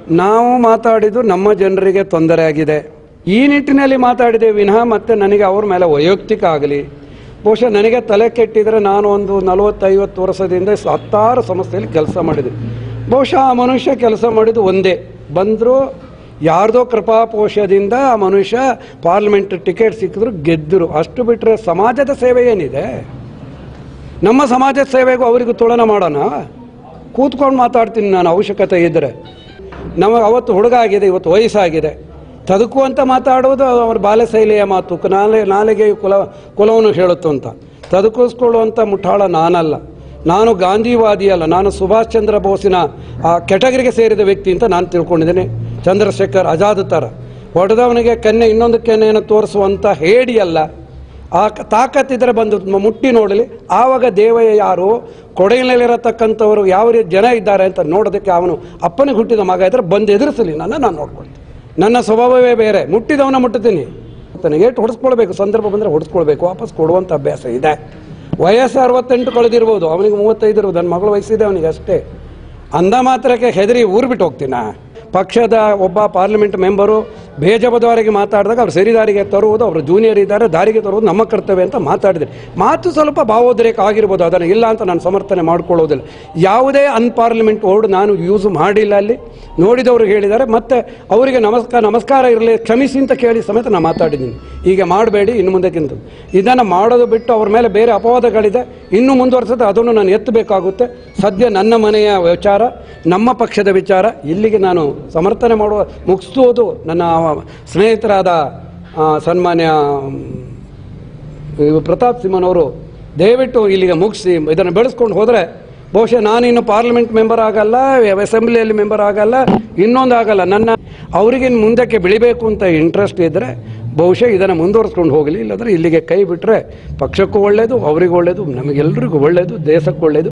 ನಾವು ಮಾತಾಡಿದ್ದು ನಮ್ಮ ಜನರಿಗೆ ತೊಂದರೆ ಆಗಿದೆ ಈ ನಿಟ್ಟಿನಲ್ಲಿ ಮಾತಾಡಿದೆ ವಿನಃ ಮತ್ತೆ ನನಗೆ ಅವ್ರ ಮೇಲೆ ವೈಯಕ್ತಿಕ ಆಗಲಿ ಬಹುಶಃ ನನಗೆ ತಲೆ ಕೆಟ್ಟಿದ್ರೆ ನಾನು ಒಂದು ನಲವತ್ತೈವತ್ತು ವರ್ಷದಿಂದ ಸ- ಹತ್ತಾರು ಸಂಸ್ಥೆಯಲ್ಲಿ ಕೆಲಸ ಮಾಡಿದೆ ಬಹುಶಃ ಆ ಮನುಷ್ಯ ಕೆಲಸ ಮಾಡಿದ್ದು ಒಂದೇ ಬಂದರೂ ಯಾರ್ದೋ ಕೃಪಾಪೋಷದಿಂದ ಆ ಮನುಷ್ಯ ಪಾರ್ಲಿಮೆಂಟ್ ಟಿಕೆಟ್ ಸಿಕ್ಕಿದ್ರು ಗೆದ್ದರು ಅಷ್ಟು ಬಿಟ್ಟರೆ ಸಮಾಜದ ಸೇವೆ ಏನಿದೆ ನಮ್ಮ ಸಮಾಜದ ಸೇವೆಗೂ ಅವರಿಗೂ ತುಲನ ಮಾಡೋಣ ಕೂತ್ಕೊಂಡು ಮಾತಾಡ್ತೀನಿ ನಾನು ಅವಶ್ಯಕತೆ ಇದ್ದರೆ ನಮಗೆ ಅವತ್ತು ಹುಡುಗ ಆಗಿದೆ ಇವತ್ತು ವಯಸ್ಸಾಗಿದೆ ತದಕು ಅಂತ ಮಾತಾಡೋದು ಅವ್ರ ಬಾಲ್ಯಶೈಲಿಯ ಮಾತು ಕ- ನಾಲೆ ನಾಲಿಗೆಯು ಕುಲ ಕುಲವನ್ನು ಹೇಳುತ್ತು ಅಂತ ತದಕಿಸ್ಕೊಳ್ಳುವಂಥ ಮುಠಾಳ ನಾನಲ್ಲ ನಾನು ಗಾಂಧಿವಾದಿ ಅಲ್ಲ ನಾನು ಸುಭಾಷ್ ಚಂದ್ರ ಬೋಸಿನ ಆ ಕೆಟಗರಿಗೆ ಸೇರಿದ ವ್ಯಕ್ತಿ ಅಂತ ನಾನು ತಿಳ್ಕೊಂಡಿದ್ದೇನೆ ಚಂದ್ರಶೇಖರ್ ಆಜಾದ್ ಥರ ಹೊಡೆದವನಿಗೆ ಕೆನ್ನೆ ಇನ್ನೊಂದು ಕೆನ್ನೆಯನ್ನು ತೋರಿಸುವಂಥ ಹೇಡಿ ಅಲ್ಲ ಆ ಕ- ತಾಕತ್ತಿದ್ರೆ ಬಂದು ಮ- ಮುಟ್ಟಿ ನೋಡಲಿ ಆವಾಗ ದೇವಯ್ಯ ಯಾರು ಕೊಡಗಿನಲ್ಲಿರತಕ್ಕಂಥವ್ರು ಯಾವ ರೀತಿ ಜನ ಇದ್ದಾರೆ ಅಂತ ನೋಡೋದಕ್ಕೆ ಅವನು ಅಪ್ಪನಿಗೆ ಹುಟ್ಟಿದ ಮಗ ಇದ್ರೆ ಬಂದು ಎದುರಿಸಲಿ ನನ್ನ ನಾನು ನೋಡ್ಕೊಳ್ತೀನಿ ನನ್ನ ಸ್ವಭಾವವೇ ಬೇರೆ ಮುಟ್ಟಿದವನ ಮುಟ್ಟುತ್ತೀನಿ ತನಗೆ ಏಟು ಹೊಡೆಸ್ಕೊಳ್ಬೇಕು ಸಂದರ್ಭ ಬಂದರೆ ಹೊಡೆಸ್ಕೊಳ್ಬೇಕು ವಾಪಸ್ ಕೊಡುವಂಥ ಅಭ್ಯಾಸ ಇದೆ ವಯಸ್ಸು ಅರವತ್ತೆಂಟು ಕಳೆದಿರ್ಬೋದು ಅವನಿಗೆ ಮೂವತ್ತೈದು ಇರ್ಬೋದು ನನ್ನ ಮಗಳು ವಯಸ್ಸಿದೆ ಅವನಿಗೆ ಅಷ್ಟೇ ಅಂದ ಮಾತ್ರಕ್ಕೆ ಹೆದರಿ ಊರು ಬಿಟ್ಟು ಹೋಗ್ತೀನ ಪಕ್ಷದ ಒಬ್ಬ ಪಾರ್ಲಿಮೆಂಟ್ ಮೆಂಬರು ಬೇಜವಾಬ್ದಾರಿಗೆ ಮಾತಾಡಿದಾಗ ಅವ್ರು ಸರಿ ದಾರಿಗೆ ತರುವುದು ಅವರು ಜೂನಿಯರ್ ಇದ್ದಾರೆ ದಾರಿಗೆ ತರುವುದು ನಮ್ಮ ಕರ್ತವ್ಯ ಅಂತ ಮಾತಾಡಿದ್ರು ಮಾತು ಸ್ವಲ್ಪ ಭಾವೋದ್ರೇಕ ಆಗಿರ್ಬೋದು ಅದನ್ನು ಇಲ್ಲ ಅಂತ ನಾನು ಸಮರ್ಥನೆ ಮಾಡ್ಕೊಳ್ಳೋದಿಲ್ಲ ಯಾವುದೇ ಅನ್ಪಾರ್ಲಿಮೆಂಟ್ ವರ್ಡ್ ನಾನು ಯೂಸ್ ಮಾಡಿಲ್ಲ ಅಲ್ಲಿ ನೋಡಿದವರು ಹೇಳಿದ್ದಾರೆ ಮತ್ತೆ ಅವರಿಗೆ ನಮಸ್ಕಾರ ನಮಸ್ಕಾರ ಇರಲಿ ಕ್ಷಮಿಸಿ ಅಂತ ಕೇಳಿ ಸಮೇತ ನಾನು ಮಾತಾಡಿದ್ದೀನಿ ಹೀಗೆ ಮಾಡಬೇಡಿ ಇನ್ನು ಮುಂದಕ್ಕಿಂತ ಇದನ್ನು ಮಾಡೋದು ಬಿಟ್ಟು ಅವ್ರ ಮೇಲೆ ಬೇರೆ ಅಪವಾದಗಳಿದೆ ಇನ್ನೂ ಮುಂದುವರಿಸಿದ್ರೆ ಅದನ್ನು ನಾನು ಎತ್ತಬೇಕಾಗುತ್ತೆ ಸದ್ಯ ನನ್ನ ಮನೆಯ ವಿಚಾರ ನಮ್ಮ ಪಕ್ಷದ ವಿಚಾರ ಇಲ್ಲಿಗೆ ನಾನು ಸಮರ್ಥನೆ ಮಾಡುವ ಮುಗಿಸುವುದು ನನ್ನ ಸ್ನೇಹಿತರಾದ ಆ, ಸನ್ಮಾನ್ಯ ಇವು ಪ್ರತಾಪ್ ಸಿಂಹನವರು ದಯವಿಟ್ಟು ಇಲ್ಲಿಗೆ ಮುಗಿಸಿ ಇದನ್ನು ಬೆಳೆಸ್ಕೊಂಡು ಹೋದರೆ ಬಹುಶಃ ನಾನಿನ್ನು ಪಾರ್ಲಿಮೆಂಟ್ ಮೆಂಬರ್ ಆಗಲ್ಲ ಅಸೆಂಬ್ಲಿಯಲ್ಲಿ ಮೆಂಬರ್ ಆಗಲ್ಲ ಇನ್ನೊಂದು ಆಗಲ್ಲ ನನ್ನ ಅವರಿಗೆ ಮುಂದಕ್ಕೆ ಬೆಳಿಬೇಕು ಅಂತ ಇಂಟ್ರೆಸ್ಟ್ ಇದ್ದರೆ ಬಹುಶಃ ಇದನ್ನು ಮುಂದುವರಿಸ್ಕೊಂಡು ಹೋಗಲಿ ಇಲ್ಲಾಂದರೆ ಇಲ್ಲಿಗೆ ಕೈ ಬಿಟ್ಟರೆ ಪಕ್ಷಕ್ಕೂ ಒಳ್ಳೆಯದು ಅವರಿಗೂ ಒಳ್ಳೆಯದು ನಮಗೆಲ್ಲರಿಗೂ ಒಳ್ಳೆಯದು ದೇಶಕ್ಕೂ ಒಳ್ಳೆಯದು